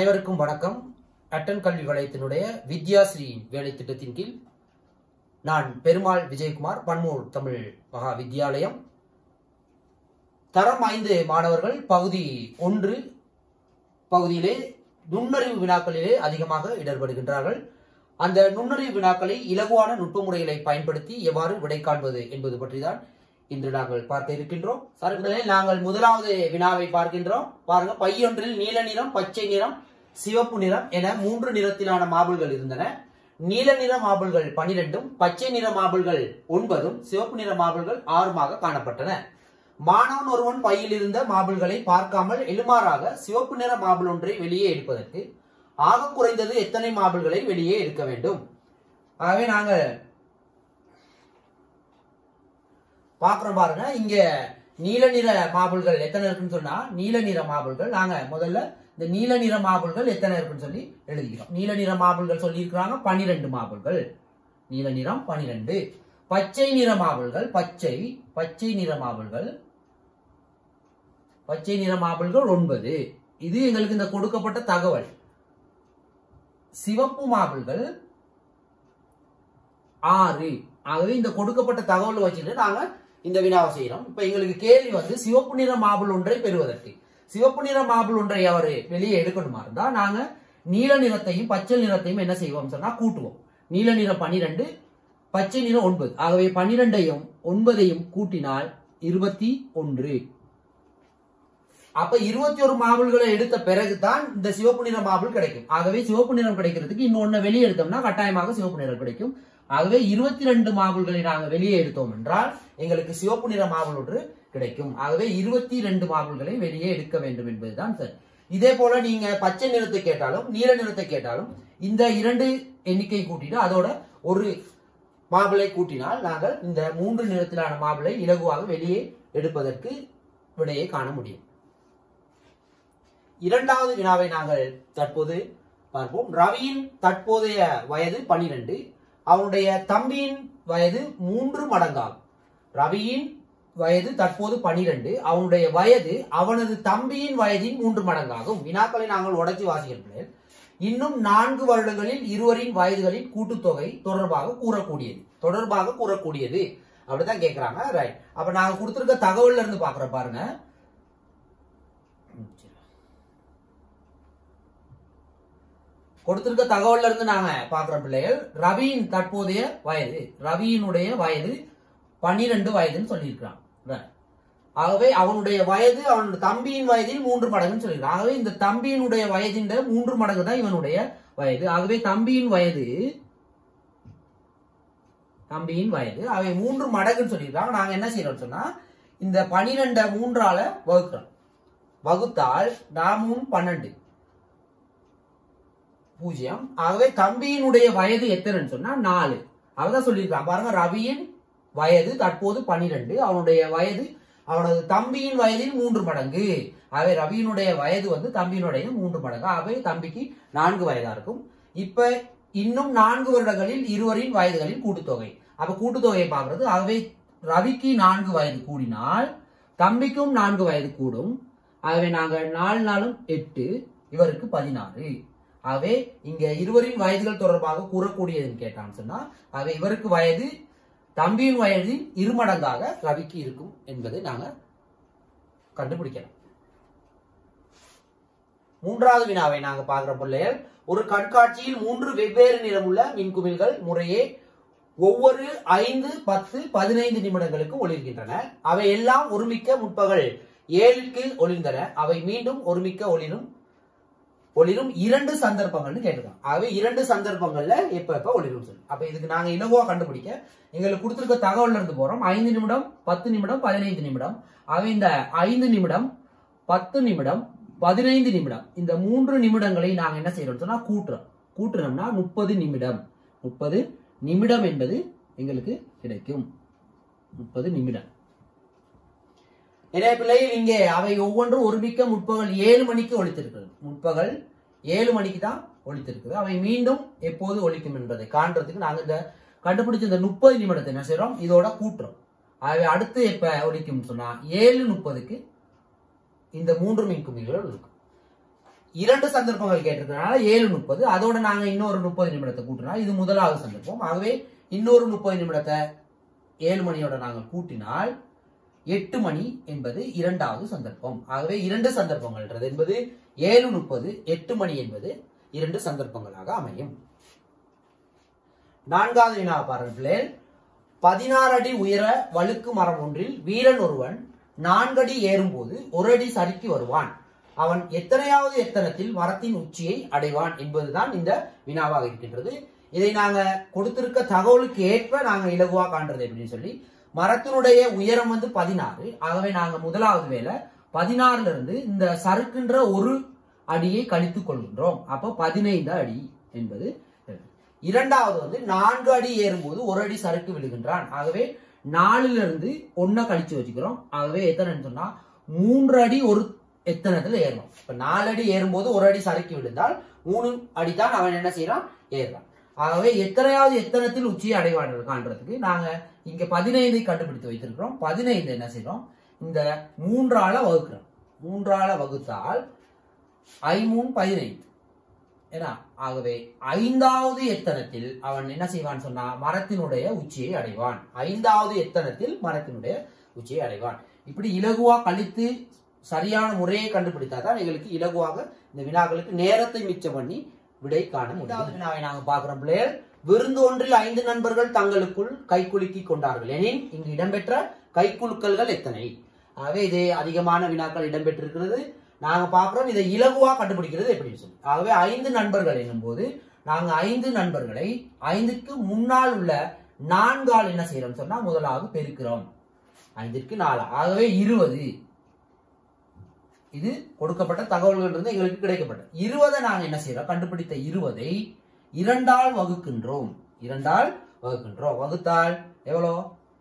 அனைவருக்கும் வணக்கம் அட்டன் கல்வி வலயத்தினுடைய வித்யாஸ்ரீயின் வேலை திட்டத்தின் கீழ் நான் பெருமாள் விஜயகுமார் பன்மூர் தமிழ் மகா வித்யாலயம் தரம் ஐந்து மாணவர்கள் பகுதி ஒன்று பகுதியிலே நுண்ணறிவு வினாக்களிலே அதிகமாக இடர்படுகின்றார்கள் அந்த நுண்ணறிவு வினாக்களை இலகுவான நுட்ப முறைகளை பயன்படுத்தி எவ்வாறு விடை காண்பது என்பது பற்றிதான் இன்று நாங்கள் பார்க்க இருக்கின்றோம் சார்பிலே நாங்கள் முதலாவது வினாவை பார்க்கின்றோம் பாருங்க பையொன்றில் நீல நிறம் பச்சை நிறம் சிவப்பு நிறம் என மூன்று நிறத்திலான மாபிள்கள் இருந்தன நீல நிற மாபிள்கள் பனிரெண்டும் பச்சை நிற மாபிள்கள் ஒன்பதும் சிவப்பு நிற மாபிள்கள் ஆறுமாக காணப்பட்டன மாணவன் ஒருவன் பையில் இருந்த மாபிள்களை பார்க்காமல் எழுமாறாக சிவப்பு நிற மாபிள் ஒன்றை வெளியே எடுப்பதற்கு ஆக குறைந்தது எத்தனை மாபிள்களை வெளியே எடுக்க வேண்டும் ஆகவே நாங்கள் பாக்குறோம் பாருங்க இங்க நீல நிற மாபிள்கள் எத்தனை இருக்குன்னு சொன்னா நீல நிற மாபிள்கள் நாங்க முதல்ல இந்த நீல நிற மாபிள்கள் எத்தனை இருக்குன்னு சொல்லி எழுதிக்கிறோம் நீல நிற மாபிள்கள் சொல்லி இருக்கிறாங்க பனிரெண்டு மாபிள்கள் நீல நிறம் பனிரெண்டு பச்சை நிற மாபிள்கள் பச்சை பச்சை நிற மாபிள்கள் பச்சை நிற மாபிள்கள் ஒன்பது இது எங்களுக்கு இந்த கொடுக்கப்பட்ட தகவல் சிவப்பு மாபிள்கள் ஆறு ஆகவே இந்த கொடுக்கப்பட்ட தகவல் வச்சுட்டு நாங்க இந்த வினாவை செய்யறோம் இப்ப எங்களுக்கு கேள்வி வந்து சிவப்பு நிற மாபிள் ஒன்றை பெறுவதற்கு சிவப்பு நிற மாபிள் ஒன்றை அவர் வெளியே எடுக்கணுமா இருந்தா நாங்க நீல நிறத்தையும் பச்சை நிறத்தையும் என்ன செய்வோம் சொன்னா கூட்டுவோம் நீல நிறம் பனிரெண்டு பச்சை நிறம் ஒன்பது ஆகவே பனிரெண்டையும் ஒன்பதையும் கூட்டினால் இருபத்தி ஒன்று அப்ப இருபத்தி ஒரு மாபிள்களை எடுத்த பிறகுதான் இந்த சிவப்பு நிற மாபிள் கிடைக்கும் ஆகவே சிவப்பு நிறம் கிடைக்கிறதுக்கு இன்னொன்னு வெளியே எடுத்தோம்னா கட்டாயமாக சிவப்பு நிறம் கிடைக்கும் ஆகவே இருபத்தி ரெண்டு மாபிள்களை நாங்கள் வெளியே எடுத்தோம் என்றால் எங்களுக்கு சிவப்பு நிற மாபிள் ஒன்று கிடைக்கும் ஆகவே இருபத்தி ரெண்டு மாபிள்களை வெளியே எடுக்க வேண்டும் என்பதுதான் சரி இதே போல நீங்க பச்சை நிறத்தை கேட்டாலும் நீல நிறத்தை கேட்டாலும் இந்த இரண்டு எண்ணிக்கை கூட்டிட்டு அதோட ஒரு மாபிளை கூட்டினால் நாங்கள் இந்த மூன்று நிறத்திலான மாபிளை இலகுவாக வெளியே எடுப்பதற்கு விடையை காண முடியும் இரண்டாவது வினாவை நாங்கள் தற்போது பார்ப்போம் ரவியின் தற்போதைய வயது பனிரெண்டு அவனுடைய தம்பியின் வயது மூன்று மடங்காகும் ரவியின் வயது தற்போது பனிரெண்டு அவனுடைய வயது அவனது தம்பியின் வயதின் மூன்று மடங்காகும் வினாக்களை நாங்கள் உடைச்சு வாசிக்கிறோம் இன்னும் நான்கு வருடங்களில் இருவரின் வயதுகளின் கூட்டுத்தொகை தொடர்பாக கூறக்கூடியது தொடர்பாக கூறக்கூடியது அப்படிதான் கேட்கிறாங்க ரைட் அப்ப நாங்க கொடுத்திருக்க தகவல்ல இருந்து பாக்குற பாருங்க கொடுத்திருக்க தகவல்ல இருந்து நாங்க பாக்குற பிள்ளைகள் ரவியின் தற்போதைய வயது ரவியினுடைய வயது பனிரெண்டு வயதுன்னு சொல்லியிருக்கிறான் ஆகவே அவனுடைய வயது அவனுடைய தம்பியின் வயதில் மூன்று மடங்குன்னு சொல்லியிருக்கான் ஆகவே இந்த தம்பியினுடைய வயதின் மூன்று மடங்கு தான் இவனுடைய வயது ஆகவே தம்பியின் வயது தம்பியின் வயது அவை மூன்று மடங்குன்னு சொல்லியிருக்காங்க நாங்க என்ன செய்யறோம் சொன்னா இந்த பனிரெண்ட மூன்றால வகுக்கிறோம் வகுத்தால் நாமும் பன்னெண்டு பூஜ்ஜியம் ஆகவே தம்பியினுடைய வயது எத்தனைன்னு சொன்னா நாலு அவதான் சொல்லியிருக்கான் பாருங்க ரவியின் வயது தற்போது பனிரெண்டு அவனுடைய வயது அவனது தம்பியின் வயதில் மூன்று மடங்கு ஆகவே ரவியினுடைய வயது வந்து தம்பியினுடைய மூன்று மடங்கு ஆகவே தம்பிக்கு நான்கு வயதா இருக்கும் இப்ப இன்னும் நான்கு வருடங்களில் இருவரின் வயதுகளின் கூட்டுத்தொகை அப்ப கூட்டுத்தொகையை பார்க்கறது ஆகவே ரவிக்கு நான்கு வயது கூடினால் தம்பிக்கும் நான்கு வயது கூடும் ஆகவே நாங்கள் நாலு நாளும் எட்டு இவருக்கு பதினாறு ஆகவே இங்க இருவரின் வயதுகள் தொடர்பாக கூறக்கூடியதுன்னு கேட்டான்னு சொன்னா ஆகவே இவருக்கு வயது தம்பியின் வயதில் இருமடங்காக ரவிக்கு இருக்கும் என்பதை நாங்க கண்டுபிடிக்கலாம் மூன்றாவது வினாவை நாங்க பார்க்கிற பிள்ளைகள் ஒரு கண்காட்சியில் மூன்று வெவ்வேறு நிறமுள்ள மின்குமிழ்கள் முறையே ஒவ்வொரு ஐந்து பத்து பதினைந்து நிமிடங்களுக்கு ஒளிர்கின்றன அவை எல்லாம் ஒருமிக்க முற்பகல் ஏழுக்கு ஒளிர்ந்தன அவை மீண்டும் ஒருமிக்க ஒளிரும் ஒளிரும் இரண்டு சந்தர்ப்பங்கள்னு கேட்டிருக்காங்க ஆகவே இரண்டு சந்தர்ப்பங்கள்ல எப்ப எப்ப ஒளிரும் சொல்லி அப்ப இதுக்கு நாங்க இலகுவா கண்டுபிடிக்க எங்களுக்கு கொடுத்திருக்க தகவல்ல இருந்து போறோம் ஐந்து நிமிடம் பத்து நிமிடம் பதினைந்து நிமிடம் ஆகவே இந்த ஐந்து நிமிடம் பத்து நிமிடம் பதினைந்து நிமிடம் இந்த மூன்று நிமிடங்களை நாங்க என்ன செய்யறோம் சொன்னா கூட்டுறோம் கூட்டுறோம்னா முப்பது நிமிடம் முப்பது நிமிடம் என்பது எங்களுக்கு கிடைக்கும் முப்பது நிமிடம் எனவே பிள்ளைகள் இங்கே அவை ஒவ்வொன்றும் ஒருமிக்க முற்பகல் ஏழு மணிக்கு ஒழித்திருக்கிறது முற்பகல் ஏழு மணிக்கு தான் ஒழித்திருக்குது அவை மீண்டும் எப்போது ஒழிக்கும் என்பதை காண்றதுக்கு நாங்க இந்த கண்டுபிடிச்ச இந்த முப்பது நிமிடத்தை என்ன செய்யறோம் இதோட கூட்டுறோம் ஆகவே அடுத்து எப்ப ஒழிக்கும்னு சொன்னா ஏழு முப்பதுக்கு இந்த மூன்று மின் குமிழ்கள் இருக்கும் இரண்டு சந்தர்ப்பங்கள் கேட்டிருக்கிறனால ஏழு முப்பது அதோட நாங்க இன்னொரு முப்பது நிமிடத்தை கூட்டினா இது முதலாவது சந்தர்ப்பம் ஆகவே இன்னொரு முப்பது நிமிடத்தை ஏழு மணியோட நாங்கள் கூட்டினால் எட்டு மணி என்பது இரண்டாவது சந்தர்ப்பம் ஆகவே இரண்டு சந்தர்ப்பங்கள்ன்றது என்பது ஏழு முப்பது எட்டு மணி என்பது இரண்டு சந்தர்ப்பங்களாக அமையும் நான்காவது வினா பாருங்கள் பிள்ளைகள் பதினாறு அடி உயர வழுக்கு மரம் ஒன்றில் வீரன் ஒருவன் நான்கடி ஏறும்போது ஒரு அடி சறுக்கி வருவான் அவன் எத்தனையாவது எத்தனத்தில் மரத்தின் உச்சியை அடைவான் என்பதுதான் இந்த வினாவாக இருக்கின்றது இதை நாங்க கொடுத்திருக்க தகவலுக்கு ஏற்ப நாங்க இலகுவா காண்றது எப்படின்னு சொல்லி மரத்தினுடைய உயரம் வந்து பதினாறு ஆகவே நாங்க முதலாவது வேலை பதினாறுல இருந்து இந்த சறுக்குன்ற ஒரு அடியை கழித்துக் கொள்கின்றோம் அப்போ பதினைந்து அடி என்பது இரண்டாவது வந்து நான்கு அடி ஏறும்போது ஒரு அடி சறுக்கு விழுகின்றான் ஆகவே நாலுல இருந்து ஒன்ன கழிச்சு வச்சுக்கிறோம் ஆகவே எத்தனைன்னு சொன்னா மூன்று அடி ஒரு எத்தனத்துல ஏறணும் இப்ப நாலு அடி ஏறும்போது ஒரு அடி சறுக்கி விழுந்தால் மூணு அடி தான் அவன் என்ன செய்யறான் ஏறுறான் ஆகவே எத்தனையாவது எத்தனத்தில் உச்சியை அடைவான் காண்றதுக்கு நாங்க இங்க பதினைந்தை கண்டுபிடித்து வைத்திருக்கிறோம் பதினைந்து என்ன செய்யறோம் இந்த மூன்றால வகுக்கிறோம் மூன்றால வகுத்தால் ஐமூன் பதினைந்து ஏன்னா ஆகவே ஐந்தாவது எத்தனத்தில் அவன் என்ன செய்வான் சொன்னா மரத்தினுடைய உச்சியை அடைவான் ஐந்தாவது எத்தனத்தில் மரத்தினுடைய உச்சியை அடைவான் இப்படி இலகுவா கழித்து சரியான முறையை கண்டுபிடித்தாதான் எங்களுக்கு இலகுவாக இந்த வினாக்களுக்கு நேரத்தை மிச்சம் பண்ணி விடை காண முடியும் வினாவை நாங்க பாக்குறோம் பிள்ளைகள் விருந்து ஒன்றில் ஐந்து நண்பர்கள் தங்களுக்குள் கைக்குலுக்கி கொண்டார்கள் எனின் இங்கு இடம்பெற்ற கைக்குலுக்கல்கள் எத்தனை ஆகவே இது அதிகமான வினாக்கள் இடம்பெற்றிருக்கிறது நாங்க பாக்குறோம் இதை இலகுவா கண்டுபிடிக்கிறது எப்படின்னு சொல்லி ஆகவே ஐந்து நண்பர்கள் என்னும் போது நாங்க ஐந்து நண்பர்களை ஐந்துக்கு முன்னால் உள்ள நான்கால் என்ன செய்யறோம் சொன்னா முதலாவது பெருக்கிறோம் ஐந்திற்கு நாலு ஆகவே இருபது இது கொடுக்கப்பட்ட தகவல்கள் இருந்து எங்களுக்கு கிடைக்கப்பட்ட இருபதை நாங்க என்ன செய்யறோம் கண்டுபிடித்த இருபதை இரண்டால் வகுக்கின்றோம் இரண்டால் வகுக்கின்றோம் வகுத்தால் எவ்வளோ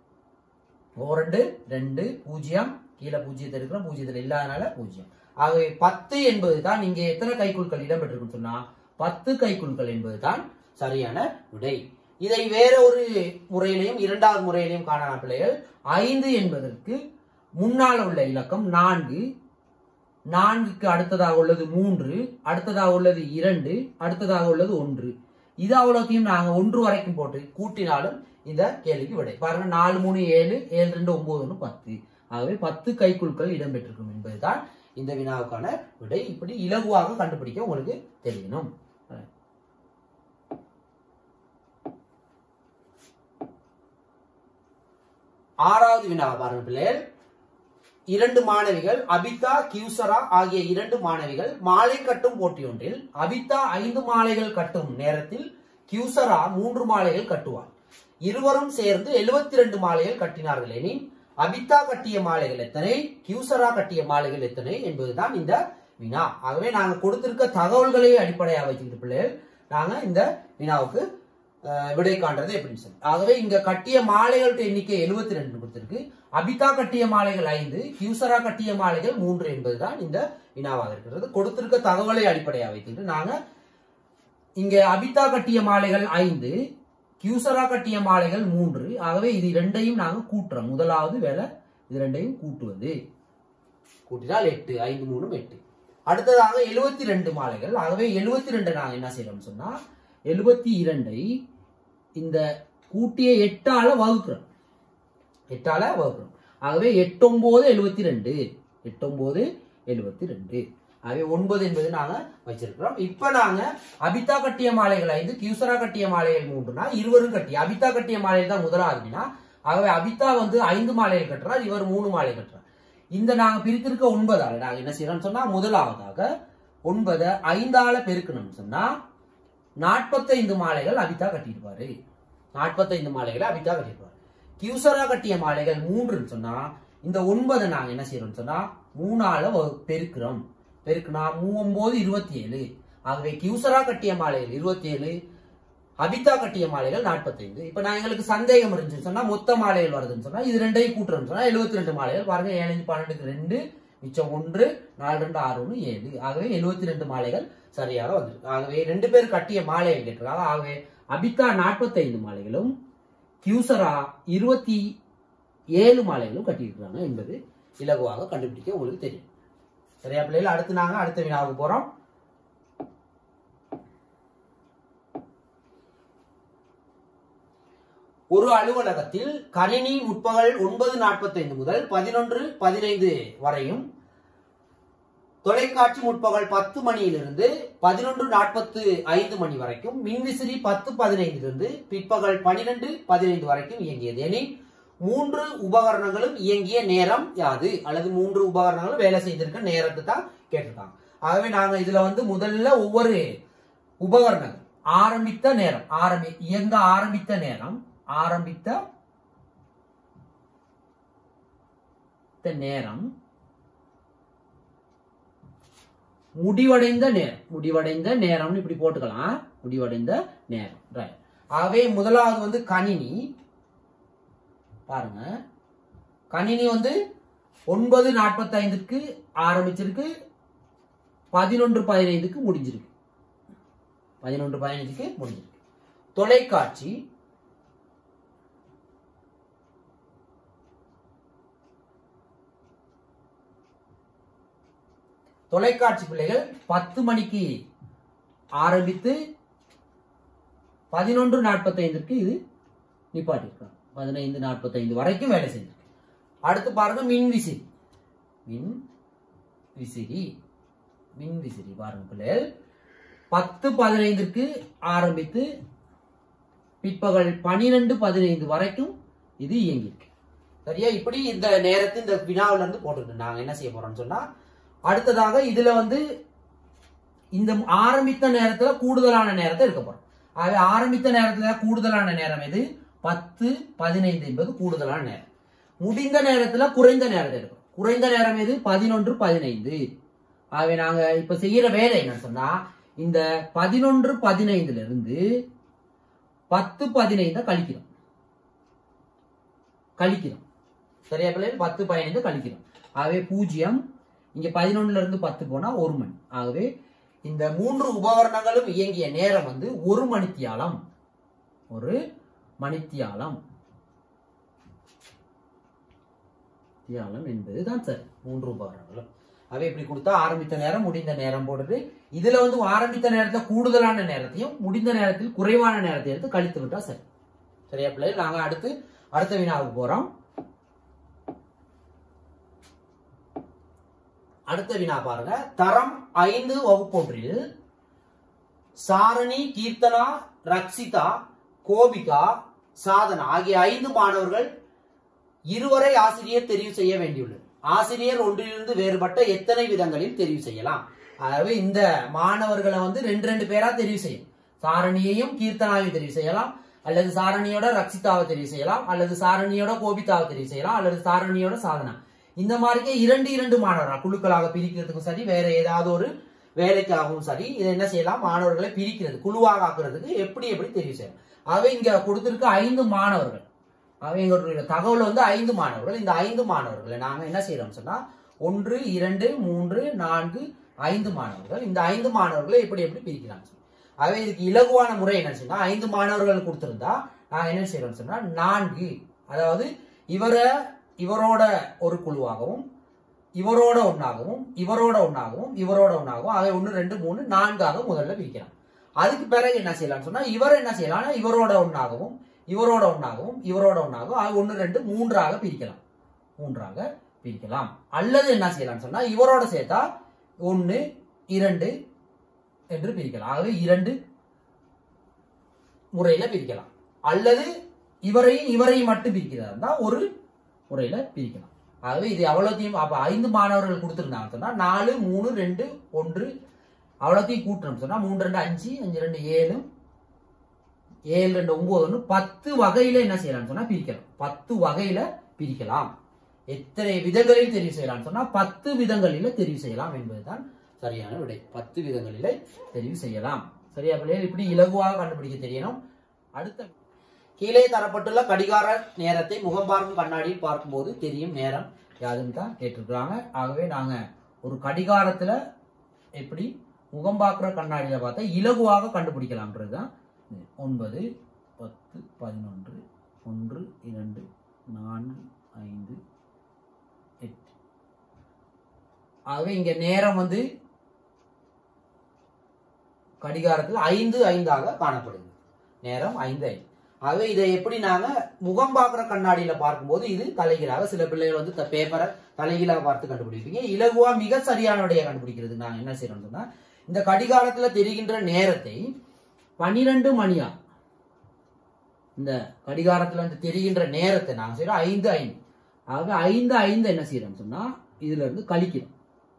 ஓ ரெண்டு ரெண்டு பூஜ்ஜியம் கீழே பூஜ்ஜியத்தை இருக்கிறோம் பூஜ்ஜியத்தில் இல்லாதனால பூஜ்ஜியம் ஆகவே பத்து என்பது தான் இங்கே எத்தனை கைக்குழுக்கள் இடம்பெற்றிருக்குன்னு சொன்னா பத்து கைக்குழுக்கள் என்பது தான் சரியான விடை இதை வேற ஒரு முறையிலையும் இரண்டாவது முறையிலையும் காணலாம் பிள்ளைகள் ஐந்து என்பதற்கு முன்னால் உள்ள இலக்கம் நான்கு நான்குக்கு அடுத்ததாக உள்ளது மூன்று அடுத்ததாக உள்ளது இரண்டு அடுத்ததாக உள்ளது ஒன்று இது அவ்வளோத்தையும் நாங்க ஒன்று வரைக்கும் போட்டு கூட்டினாலும் இந்த கேள்விக்கு விடை பாருங்க நாலு மூணு ஏழு ஏழு ரெண்டு ஒன்பது ஒன்று பத்து ஆகவே பத்து கைக்குழுக்கள் இடம்பெற்றிருக்கும் என்பதுதான் இந்த வினாவுக்கான விடை இப்படி இலகுவாக கண்டுபிடிக்க உங்களுக்கு தெரியணும் ஆறாவது வினா பாருங்க பிள்ளைகள் இரண்டு மாணவிகள் அபிதா கியூசரா ஆகிய இரண்டு மாணவிகள் மாலை கட்டும் போட்டி ஒன்றில் அபிதா ஐந்து மாலைகள் கட்டும் நேரத்தில் கியூசரா மூன்று மாலைகள் கட்டுவார் இருவரும் சேர்ந்து 72 ரெண்டு மாலைகள் கட்டினார்கள் எனின் அபிதா கட்டிய மாலைகள் எத்தனை கியூசரா கட்டிய மாலைகள் எத்தனை என்பதுதான் இந்த வினா ஆகவே நாங்க கொடுத்திருக்க தகவல்களை அடிப்படையாக வச்சுக்கிட்டு பிள்ளைகள் நாங்க இந்த வினாவுக்கு அஹ், விடை காண்றது எப்படின்னு சொல்லி ஆகவே இங்க கட்டிய மாலைகளுடைய எண்ணிக்கை 72 ரெண்டு கொடுத்திருக்கு அபிதா கட்டிய மாலைகள் ஐந்து கியூசரா கட்டிய மாலைகள் மூன்று என்பதுதான் இந்த வினாவாக இருக்கிறது கொடுத்திருக்க தகவலை அடிப்படையாக வைத்துக்கிட்டு நாங்க இங்க அபிதா கட்டிய மாலைகள் ஐந்து கியூசரா கட்டிய மாலைகள் மூன்று ஆகவே இது இரண்டையும் நாங்க கூட்டுறோம் முதலாவது வேலை இது ரெண்டையும் கூட்டுவது கூட்டினால் எட்டு ஐந்து மூணும் எட்டு அடுத்ததாக எழுபத்தி ரெண்டு மாலைகள் ஆகவே எழுபத்தி ரெண்டு நாங்க என்ன செய்யறோம் சொன்னா எழுபத்தி இரண்டை இந்த கூட்டிய எட்டால வகுக்கிறோம் எட்டால வகுக்கிறோம் ஆகவே எட்டொன்பது எழுபத்தி ரெண்டு எட்டொன்பது எழுபத்தி ரெண்டு ஆகவே ஒன்பது என்பது நாங்க வச்சிருக்கிறோம் இப்ப நாங்க அபிதா கட்டிய மாலைகள் ஐந்து கியூசரா கட்டிய மாலைகள் மூன்றுனா இருவரும் கட்டி அபிதா கட்டிய மாலைகள் தான் முதலாவதுனா ஆகவே அபிதா வந்து ஐந்து மாலைகள் கட்டுறார் இவர் மூணு மாலை கட்டுறார் இந்த நாங்க பிரித்திருக்க ஒன்பதால நாங்க என்ன செய்யறோம்னு சொன்னா முதலாவதாக ஒன்பதை ஐந்தால பெருக்கணும்னு சொன்னா நாற்பத்தைந்து மாலைகள் அபிதா கட்டியிருப்பாரு நாற்பத்தைந்து மாலைகளை அபிதா கட்டியிருப்பாரு கியூசரா கட்டிய மாலைகள் மூன்றுன்னு சொன்னா இந்த ஒன்பதை நாங்க என்ன செய்யறோம்னு சொன்னா மூணால வகு- பெருக்கிறோம் பெருக்குனா மூவொன்பது இருபத்தி ஏழு ஆகவே கியூசரா கட்டிய மாலைகள் இருபத்தி ஏழு அபிதா கட்டிய மாலைகள் நாற்பத்தைந்து இப்ப நான் எங்களுக்கு சந்தேகம் இருந்துச்சுன்னு சொன்னா மொத்த மாலைகள் வருதுன்னு சொன்னா இது ரெண்டையும் கூட்டுறோம்னு சொன்னா எழுபத்தி ரெண்டு மாலைகள் பாருங்க ஏழு அஞ்சு பன்னெண்டுக்கு ரெண்டு மிச்சம் ஒன்று நாலு ரெண்டு ஆறு ஒன்று ஏழு ஆகவே எழுபத்தி ரெண்டு மாலைகள் சரியாக வந்திருக்கு ஆகவே ரெண்டு பேர் கட்டிய மாலைகள் கேட்டிருக்காங்க ஆகவே அபிதா நாற்பத்தைந்து மாலைகளும் கியூசரா இருபத்தி ஏழு மாலைகளும் கட்டியிருக்கிறாங்க என்பது இலகுவாக கண்டுபிடிக்க உங்களுக்கு தெரியும் சரியா பிள்ளைகள் அடுத்து நாங்க அடுத்த வினாவுக்கு போறோம் ஒரு அலுவலகத்தில் கணினி முற்பகல் ஒன்பது நாற்பத்தைந்து முதல் பதினொன்று பதினைந்து வரையும் தொலைக்காட்சி முற்பகல் பத்து மணியிலிருந்து பதினொன்று நாற்பத்து ஐந்து மணி வரைக்கும் மின்விசிறி பத்து பதினைந்திலிருந்து பிற்பகல் பனிரெண்டு பதினைந்து வரைக்கும் இயங்கியது எனில் மூன்று உபகரணங்களும் இயங்கிய நேரம் யாது அல்லது மூன்று உபகரணங்களும் வேலை செய்திருக்க நேரத்தை தான் கேட்டிருக்காங்க ஆகவே நாங்க இதுல வந்து முதல்ல ஒவ்வொரு உபகரணங்கள் ஆரம்பித்த நேரம் ஆரம்பி இயங்க ஆரம்பித்த நேரம் ஆரம்பித்த நேரம் முடிவடைந்த நேரம் முடிவடைந்த நேரம்னு இப்படி போட்டுக்கலாம் முடிவடைந்த நேரம் ரைட் ஆகவே முதலாவது வந்து கணினி பாருங்க கணினி வந்து ஒன்பது நாற்பத்தி ஐந்துக்கு ஆரம்பிச்சிருக்கு பதினொன்று பதினைந்துக்கு முடிஞ்சிருக்கு பதினொன்று பதினைந்துக்கு முடிஞ்சிருக்கு தொலைக்காட்சி தொலைக்காட்சி பிள்ளைகள் பத்து மணிக்கு ஆரம்பித்து பதினொன்று நாற்பத்தைந்துக்கு இது நிப்பாட்டிருக்காங்க பதினைந்து நாற்பத்தைந்து வரைக்கும் வேலை செஞ்சிருக்கு அடுத்து பாருங்க மின் விசிறி மின் விசிறி மின் விசிறி பாருங்க பிள்ளைகள் பத்து பதினைந்துக்கு ஆரம்பித்து பிற்பகல் பனிரெண்டு பதினைந்து வரைக்கும் இது இயங்கியிருக்கு சரியா இப்படி இந்த நேரத்தை இந்த வினாவில இருந்து போட்டுட்டு நாங்க என்ன செய்ய போறோம்னு சொன்னா அடுத்ததாக இதுல வந்து இந்த ஆரம்பித்த நேரத்துல கூடுதலான நேரத்தை எடுக்க போறோம் ஆகவே ஆரம்பித்த நேரத்துல கூடுதலான நேரம் எது பத்து பதினைந்து என்பது கூடுதலான நேரம் முடிந்த நேரத்துல குறைந்த நேரத்தை எடுக்கணும் குறைந்த நேரம் எது பதினொன்று பதினைந்து ஆகவே நாங்க இப்ப செய்யற வேலை என்னன்னு சொன்னா இந்த பதினொன்று பதினைந்துல இருந்து பத்து பதினைந்த கழிக்கிறோம் கழிக்கிறோம் சரியா பிள்ளைகள் பத்து பதினைந்து கழிக்கிறோம் ஆகவே பூஜ்ஜியம் இங்க பதினொன்னுல இருந்து பத்து போனா ஒரு மணி ஆகவே இந்த மூன்று உபகரணங்களும் இயங்கிய நேரம் வந்து ஒரு மணித்தியாலம் ஒரு மணித்தியாலம் தியாலம் என்பதுதான் சரி மூன்று உபகரணங்களும் அவை இப்படி கொடுத்தா ஆரம்பித்த நேரம் முடிந்த நேரம் போடுறது இதுல வந்து ஆரம்பித்த நேரத்தை கூடுதலான நேரத்தையும் முடிந்த நேரத்தில் குறைவான நேரத்தை எடுத்து கழித்து விட்டா சரி சரியா பிள்ளைகள் நாங்க அடுத்து அடுத்த வினாவுக்கு போறோம் அடுத்த வினா பாருங்க தரம் ஐந்து வகுப்பொன்றில் சாரணி கீர்த்தனா ரக்ஷிதா கோபிகா சாதனா ஆகிய ஐந்து மாணவர்கள் இருவரை ஆசிரியர் தெரிவு செய்ய வேண்டியுள்ளது ஆசிரியர் ஒன்றிலிருந்து வேறுபட்ட எத்தனை விதங்களில் தெரிவு செய்யலாம் அதாவது இந்த மாணவர்களை வந்து ரெண்டு ரெண்டு பேரா தெரிவு செய்யும் சாரணியையும் கீர்த்தனாவையும் தெரிவு செய்யலாம் அல்லது சாரணியோட ரக்ஷிதாவை தெரிவு செய்யலாம் அல்லது சாரணியோட கோபிதாவை தெரிவு செய்யலாம் அல்லது சாரணியோட சாதனா இந்த மாதிரிக்கே இரண்டு இரண்டு மாணவரா குழுக்களாக பிரிக்கிறதுக்கும் சரி வேற ஏதாவது ஒரு வேலைக்காகவும் சரி இதை என்ன செய்யலாம் மாணவர்களை பிரிக்கிறது குழுவாக ஆக்குறதுக்கு எப்படி எப்படி தெரிவு செய்யலாம் ஆகவே இங்க கொடுத்திருக்க ஐந்து மாணவர்கள் அவங்களுடைய தகவல் வந்து ஐந்து மாணவர்கள் இந்த ஐந்து மாணவர்களை நாங்க என்ன செய்யறோம் சொன்னா ஒன்று இரண்டு மூன்று நான்கு ஐந்து மாணவர்கள் இந்த ஐந்து மாணவர்களை எப்படி எப்படி பிரிக்கிறாங்க ஆகவே இதுக்கு இலகுவான முறை என்ன சொன்னா ஐந்து மாணவர்கள் கொடுத்திருந்தா நான் என்ன செய்யறோம் சொன்னா நான்கு அதாவது இவரை இவரோட ஒரு குழுவாகவும் இவரோட ஒன்னாகவும் இவரோட ஒன்னாகவும் இவரோட ஒன்னாகவும் ஆக ஒன்று ரெண்டு மூணு நான்காக முதல்ல பிரிக்கலாம் அதுக்கு பிறகு என்ன செய்யலாம்னு சொன்னா இவர் என்ன செய்யலாம் இவரோட ஒன்னாகவும் இவரோட ஒன்னாகவும் இவரோட ஒன்னாகவும் ஆக ஒன்று ரெண்டு மூன்றாக பிரிக்கலாம் மூன்றாக பிரிக்கலாம் அல்லது என்ன செய்யலாம்னு சொன்னா இவரோட சேர்த்தா ஒன்று இரண்டு என்று பிரிக்கலாம் ஆகவே இரண்டு முறையில பிரிக்கலாம் அல்லது இவரையும் இவரையும் மட்டும் பிரிக்கிறதா இருந்தா ஒரு முறையில பிரிக்கலாம் ஆகவே இது அவ்வளோத்தையும் அப்ப ஐந்து மாணவர்கள் கொடுத்துருந்தாங்க சொன்னா நாலு மூணு ரெண்டு ஒன்று அவ்வளோத்தையும் கூட்டணும் சொன்னா மூணு ரெண்டு அஞ்சு அஞ்சு ரெண்டு ஏழு ஏழு ரெண்டு ஒன்பது ஒன்று பத்து வகையில என்ன செய்யலாம்னு சொன்னா பிரிக்கலாம் பத்து வகையில பிரிக்கலாம் எத்தனை விதங்களில் தெரிவு செய்யலாம்னு சொன்னா பத்து விதங்களில தெரிவு செய்யலாம் என்பதுதான் சரியான விடை பத்து விதங்களில தெரிவு செய்யலாம் சரியா பிள்ளைகள் இப்படி இலகுவாக கண்டுபிடிக்க தெரியணும் அடுத்த கீழே தரப்பட்டுள்ள கடிகார நேரத்தை முகம் பார்க்கும் கண்ணாடியில் பார்க்கும்போது தெரியும் நேரம் யாதுன்னு தான் கேட்டிருக்கிறாங்க ஆகவே நாங்க ஒரு கடிகாரத்துல எப்படி முகம் பார்க்குற கண்ணாடியில பார்த்தா இலகுவாக கண்டுபிடிக்கலாம்ன்றது தான் இது. ஒன்பது பத்து பதினொன்று ஒன்று இரண்டு நான்கு ஐந்து எட்டு ஆகவே இங்க நேரம் வந்து கடிகாரத்தில் ஐந்து ஐந்தாக காணப்படுது நேரம் ஐந்து ஐந்து ஆகவே இதை எப்படி நாங்க முகம் பார்க்குற கண்ணாடியில பார்க்கும்போது இது தலைகீழாக சில பிள்ளைகள் வந்து த- பேப்பரை தலைகீழாக பார்த்து கண்டுபிடிப்பீங்க இலகுவா மிக சரியான விடையை கண்டுபிடிக்கிறதுக்கு நாங்க என்ன செய்யறோம்னு சொன்னா இந்த கடிகாரத்துல தெரிகின்ற நேரத்தை பனிரெண்டு மணியா இந்த கடிகாரத்துல வந்து தெரிகின்ற நேரத்தை நாங்க செய்யறோம் ஐந்து ஐந்து ஆக ஐந்து ஐந்து என்ன செய்யறோம்னு சொன்னா இதுல இருந்து கழிக்கிறோம்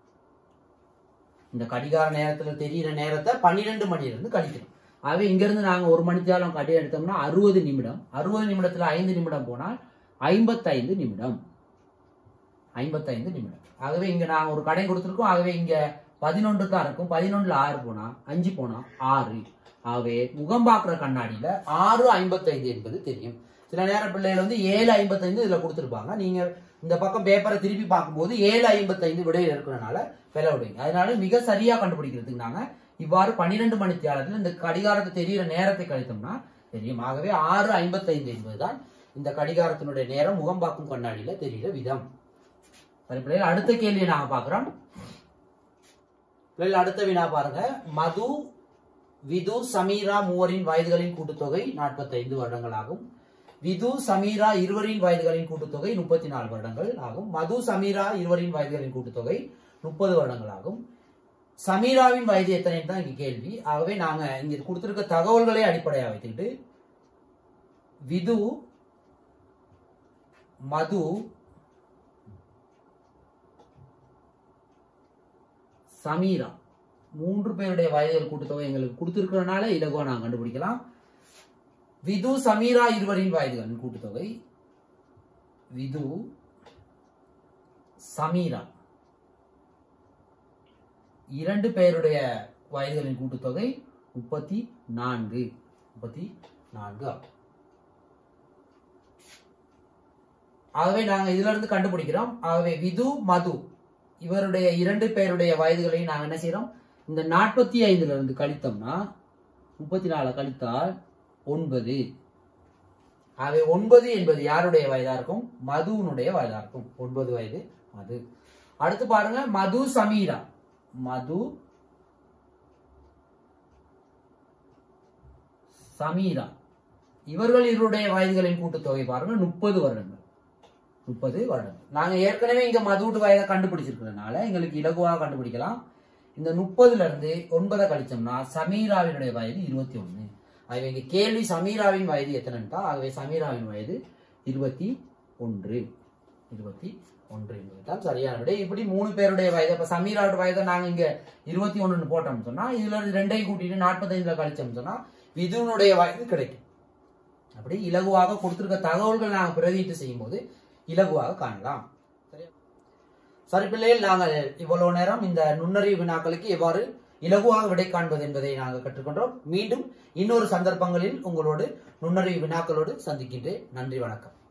இந்த கடிகார நேரத்துல தெரியிற நேரத்தை பன்னிரெண்டு மணில இருந்து கழிக்கிறோம் ஆகவே இங்கிருந்து நாங்க ஒரு மணித்தாலும் கடி எடுத்தோம்னா அறுபது நிமிடம் அறுபது நிமிடத்துல ஐந்து நிமிடம் போனால் ஐம்பத்தைந்து நிமிடம் ஐம்பத்தைந்து நிமிடம் ஆகவே இங்க நாங்க ஒரு கடை கொடுத்துருக்கோம் ஆகவே இங்க பதினொன்று தான் இருக்கும் பதினொன்றுல ஆறு போனா அஞ்சு போனா ஆறு ஆகவே முகம் பார்க்குற கண்ணாடியில ஆறு ஐம்பத்தைந்து என்பது தெரியும் சில நேர பிள்ளைகள் வந்து ஏழு ஐம்பத்தைந்து இதுல கொடுத்துருப்பாங்க நீங்க இந்த பக்கம் பேப்பரை திருப்பி பார்க்கும்போது ஏழு ஐம்பத்தைந்து விடையில் இருக்கிறனால விலை விடுவீங்க அதனால மிக சரியா கண்டுபிடிக்கிறதுக்கு நாங்க இவ்வாறு பன்னிரெண்டு மணி தியாலத்தில் இந்த கடிகாரத்தை தெரியிற நேரத்தை கழித்தோம்னா தெரியும் ஆகவே ஆறு ஐம்பத்தைந்து என்பதுதான் இந்த கடிகாரத்தினுடைய நேரம் முகம் பார்க்கும் கண்ணாடியில தெரிகிற விதம் சரி பிள்ளைகள் அடுத்த கேள்வியை நாங்க பார்க்கிறோம் பிள்ளைகள் அடுத்த வினா பாருங்க மது விது சமீரா மூவரின் வயதுகளின் கூட்டுத்தொகை 45 வருடங்கள் ஆகும் விது சமீரா இருவரின் வயதுகளின் கூட்டுத்தொகை முப்பத்தி நாலு வருடங்கள் ஆகும் மது சமீரா இருவரின் வயதுகளின் கூட்டுத்தொகை முப்பது வருடங்கள் ஆகும் சமீராவின் வயது எத்தனை தான் இங்க கேள்வி ஆகவே நாங்க இங்க கொடுத்திருக்க தகவல்களை அடிப்படையாக வைத்துக்கிட்டு விது மது சமீரா மூன்று பேருடைய வயதுகள் கூட்டுத்தொகை எங்களுக்கு கொடுத்திருக்கிறதுனால இலகுவா நாங்க கண்டுபிடிக்கலாம் விது சமீரா இருவரின் வயதுகளின் கூட்டுத்தொகை விது சமீரா இரண்டு பேருடைய வயதுகளின் கூட்டுத்தொகை முப்பத்தி நான்கு முப்பத்தி நான்கு ஆகும் ஆகவே நாங்க இதுல இருந்து கண்டுபிடிக்கிறோம் ஆகவே விது மது இவருடைய இரண்டு பேருடைய வயதுகளையும் நாங்க என்ன செய்யறோம் இந்த நாற்பத்தி ஐந்துல இருந்து கழித்தோம்னா முப்பத்தி நாலு கழித்தால் ஒன்பது ஆகவே ஒன்பது என்பது யாருடைய வயதா இருக்கும் மதுவனுடைய வயதா இருக்கும் ஒன்பது வயது மது அடுத்து பாருங்க மது சமீரா மது சமீரா இவர்கள் இருவருடைய வயதுகளின் கூட்டுத்தொகை பாருங்க முப்பது வருடங்கள் முப்பது வருடங்கள் நாங்க ஏற்கனவே இங்க மதுவுட்டு வயதை கண்டுபிடிச்சிருக்கிறதுனால எங்களுக்கு இலகுவாக கண்டுபிடிக்கலாம் இந்த முப்பதுல இருந்து ஒன்பதை கழிச்சோம்னா சமீராவினுடைய வயது இருபத்தி ஒண்ணு ஆகவே இங்க கேள்வி சமீராவின் வயது எத்தனைன்னு தான் ஆகவே சமீராவின் வயது இருபத்தி ஒன்று இருபத்தி ஒன்று என்பதுதான் சரியான விடை இப்படி மூணு பேருடைய வயது இப்ப சமீராவோட வயதை நாங்க இங்க இருபத்தி ஒண்ணுன்னு போட்டோம்னு சொன்னா இதுல இருந்து ரெண்டையும் கூட்டிட்டு நாற்பத்தைந்துல கழிச்சோம்னு சொன்னா விதுனுடைய வயது கிடைக்கும் அப்படி இலகுவாக கொடுத்திருக்க தகவல்கள் நாங்கள் பிரதியிட்டு செய்யும் போது இலகுவாக காணலாம் சரியா? சரி பிள்ளைகள் நாங்கள் இவ்வளவு நேரம் இந்த நுண்ணறிவு வினாக்களுக்கு எவ்வாறு இலகுவாக விடை காண்பது என்பதை நாங்கள் கற்றுக்கொண்டோம் மீண்டும் இன்னொரு சந்தர்ப்பங்களில் உங்களோடு நுண்ணறிவு வினாக்களோடு சந்திக்கின்றேன் நன்றி வணக்கம்